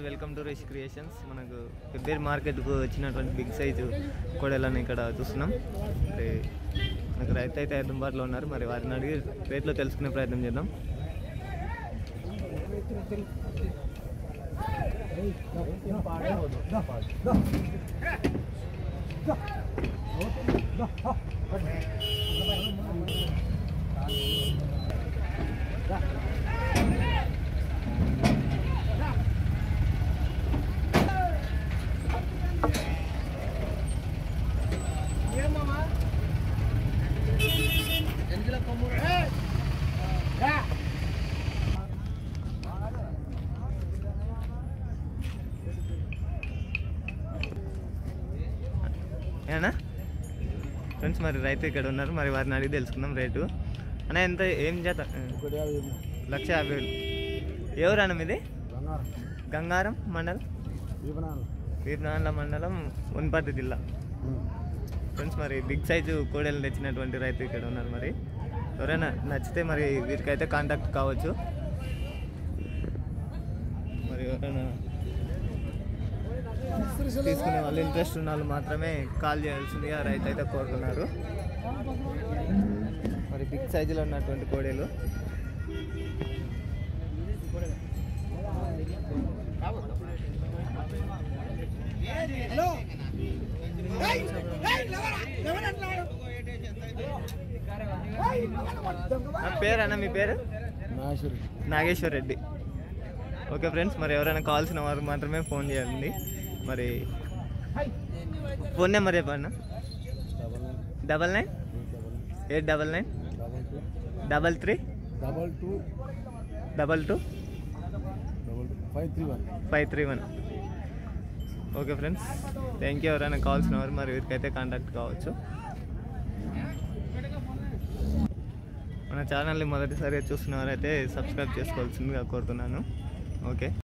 welcome to రిష్ creations మనకు ఫిబ్రవరి మార్కెట్కు వచ్చినటువంటి బిగ్ సైజు కోడెలను ఇక్కడ చూస్తున్నాం మరి మనకు రైతు అయితే అందుబాటులో ఉన్నారు మరి వారిని అడిగి రేట్లో తెలుసుకునే ప్రయత్నం చేద్దాం ఏనా ఫ్రెండ్స్ మరి రైతు ఇక్కడ ఉన్నారు మరి వారిని అడిగి తెలుసుకుందాం రేటు అన్న ఎంత ఏం చేత లక్ష యాభై వేలు ఎవరు అన్న మీది గంగారం మండలం వీరనాల మండలం వనపర్తి జిల్లా ఫ్రెండ్స్ మరి బిగ్ సైజు కోడలు తెచ్చినటువంటి రైతు ఇక్కడ ఉన్నారు మరి ఎవరైనా నచ్చితే మరి వీరికైతే కాంటాక్ట్ కావచ్చు మరి ఎవరైనా తీసుకునే వాళ్ళు ఇంట్రెస్ట్ ఉన్న వాళ్ళు మాత్రమే కాల్ చేయాల్సిందిగా రైతు అయితే కోరుతున్నారు మరి బిగ్ సైజులో ఉన్నటువంటి కోడేలు నా పేరు అన్న మీ పేరు నాగేశ్వర్ రెడ్డి ఓకే ఫ్రెండ్స్ మరి ఎవరైనా కావాల్సిన వారు మాత్రమే ఫోన్ చేయాలండి మరి ఫోన్ నెంబర్ చెప్పండి double nine eight double nine double three double two double two double five three one five three one okay friends thank you ఎవరైనా కావాల్సిన వారు మరి వీరికైతే కాంటాక్ట్ కావచ్చు మన ఛానల్ని మొదటిసారిగా చూస్తున్న వారైతే సబ్స్క్రైబ్ చేసుకోవాల్సిందిగా కోరుతున్నాను ఓకే